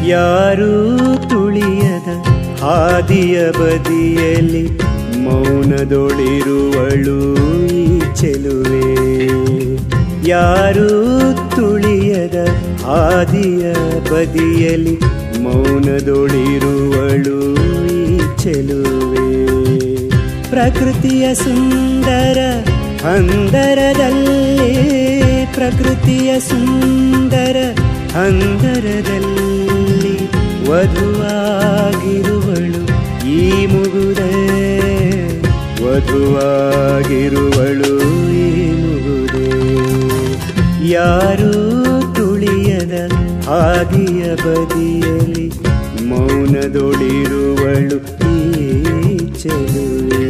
ಯಾರೂ ತುಳಿಯದ ಹಾದಿಯ ಬದಿಯಲ್ಲಿ ಮೌನದೊಳಿರುವಳು ಈ ಚೆಲುವೆ ಯಾರೂ ತುಳಿಯದ ಹಾದಿಯ ಬದಿಯಲ್ಲಿ ಮೌನದೊಳಿರುವಳು ಈ ಚೆಲುವೆ ಪ್ರಕೃತಿಯ ಸುಂದರ ಹಂದರದಲ್ಲಿ ಪ್ರಕೃತಿಯ ಸುಂದರ ಹಂದರದಲ್ಲಿ ವಧುವಾಗಿರುವಳು ಈ ಮುಗುದೆ ವಧುವಾಗಿರುವಳು ಈ ಮುಗುದೆ ಯಾರೂ ತುಳಿಯದ ಹಾದಿಯ ಬದಿಯಲ್ಲಿ ಮೌನದೊಳಿರುವಳು ಈ ಚೆಲುವೆ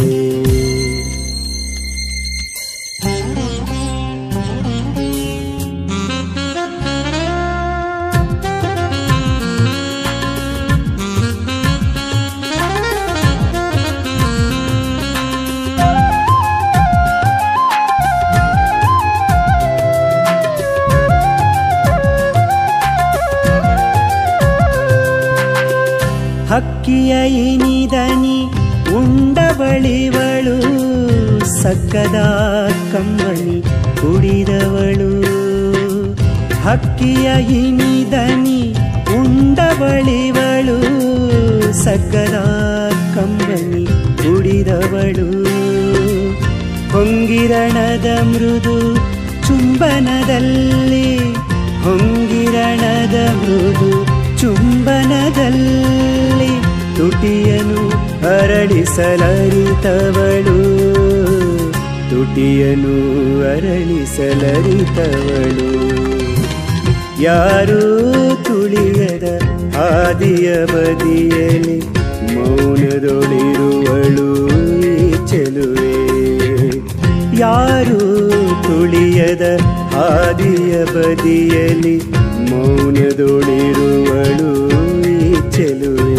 ಹಕ್ಕಿಯ ಇನಿದನಿ ಉಂಡ ಬಳಿವಳು ಸಕ್ಕದ ಕಮ್ಮಣಿ ಕುಡಿದವಳು ಹಕ್ಕಿಯ ಇನಿದನಿ ಉಂಡ ಬಳಿವಳು ಸಕ್ಕದ ಕಮ್ಮಣಿ ಕುಡಿದವಳು ಹೊಂಗಿರಣದ ಮೃದು ಚುಂಬನದಲ್ಲಿ ಹೊಂಗಿರಣದ ಮೃದು ಚುಂಬನದಲ್ಲಿ ತುಟಿಯನು ಅರಳಿಸಲರಿತವಳು ತುಟಿಯನು ಅರಳಿಸಲರಿತವಳು ಯಾರೂ ತುಳಿಯದ ಹಾದಿಯ ಬದಿಯಲ್ಲಿ ಮೌನದೊಳಿರುವಳು ಈ ಚೆಲುವೆ ಯಾರೂ ತುಳಿಯದ ಹಾದಿಯ ಬದಿಯಲ್ಲಿ ಮೌನದೊಳಿರುವಳು ಈ ಚೆಲುವೆ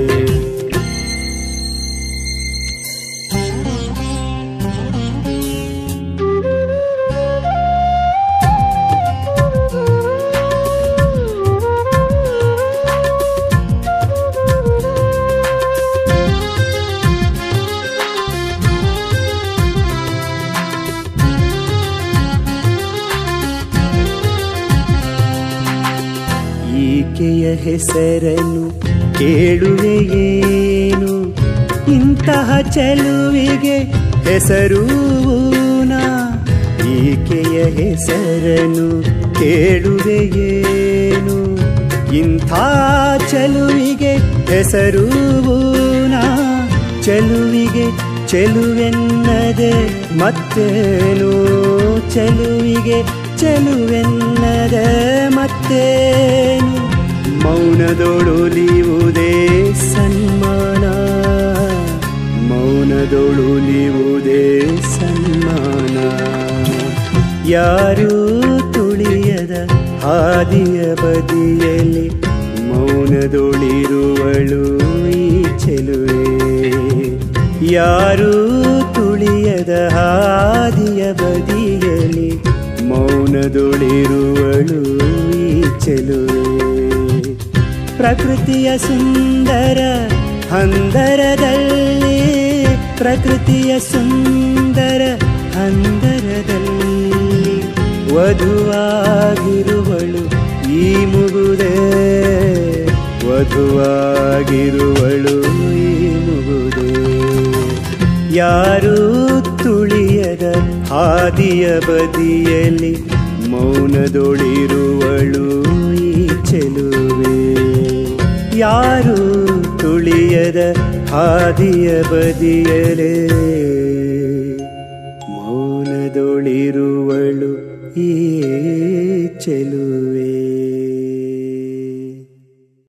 ಈಕೆಯ ಹೆಸರನ್ನು ಕೇಳುವೆಯೇನು ಇಂತಹ ಚೆಲುವಿಗೆ ಹೆಸರೂನಾ ಈಕೆಯ ಹೆಸರನ್ನು ಕೇಳುವೆಯೇನು ಇಂಥ ಚೆಲುವಿಗೆ ಹೆಸರೂನಾ ಚೆಲುವಿಗೆ ಚೆಲುವೆನ್ನದೆ ಮತ್ತೇನು ಚೆಲುವಿಗೆ ಚೆಲುವೆನ್ನದೆ ಮತ್ತೇನು ಮೌನದೊಳುಲಿಯುವುದೇ ಸನ್ಮಾನ ಮೌನದೊಳುಲಿಯುವುದೇ ಸನ್ಮಾನ ಯಾರೂ ತುಳಿಯದ ಹಾದಿಯ ಬದಿಯಲ್ಲಿ ಮೌನದೊಳಿರುವಳು ಈ ಚೆಲುವೆ ಯಾರೂ ತುಳಿಯದ ಹಾದಿಯ ಬದಿಯಲ್ಲಿ ಮೌನದೊಳಿರುವಳು ಈ ಚೆಲುವೆ ಪ್ರಕೃತಿಯ ಸುಂದರ ಹಂದರದಲ್ಲಿ ಪ್ರಕೃತಿಯ ಸುಂದರ ಹಂದರದಲ್ಲಿ ವಧುವಾಗಿರುವಳು ಈ ಮುಗುದೆ ವಧುವಾಗಿರುವಳು ಈ ಮುಗುದೆ ಯಾರೂ ತುಳಿಯದ ಹಾದಿಯ ಬದಿಯಲ್ಲಿ ಮೌನದೊಳಿರುವಳು ಈ ಚೆಲುವೆ ಯಾರೂ ತುಳಿಯದ ಹಾದಿಯ ಬದಿಯಲೇ ಮೌನದೊಳಿರುವಳು ಈ ಚೆಲುವೆ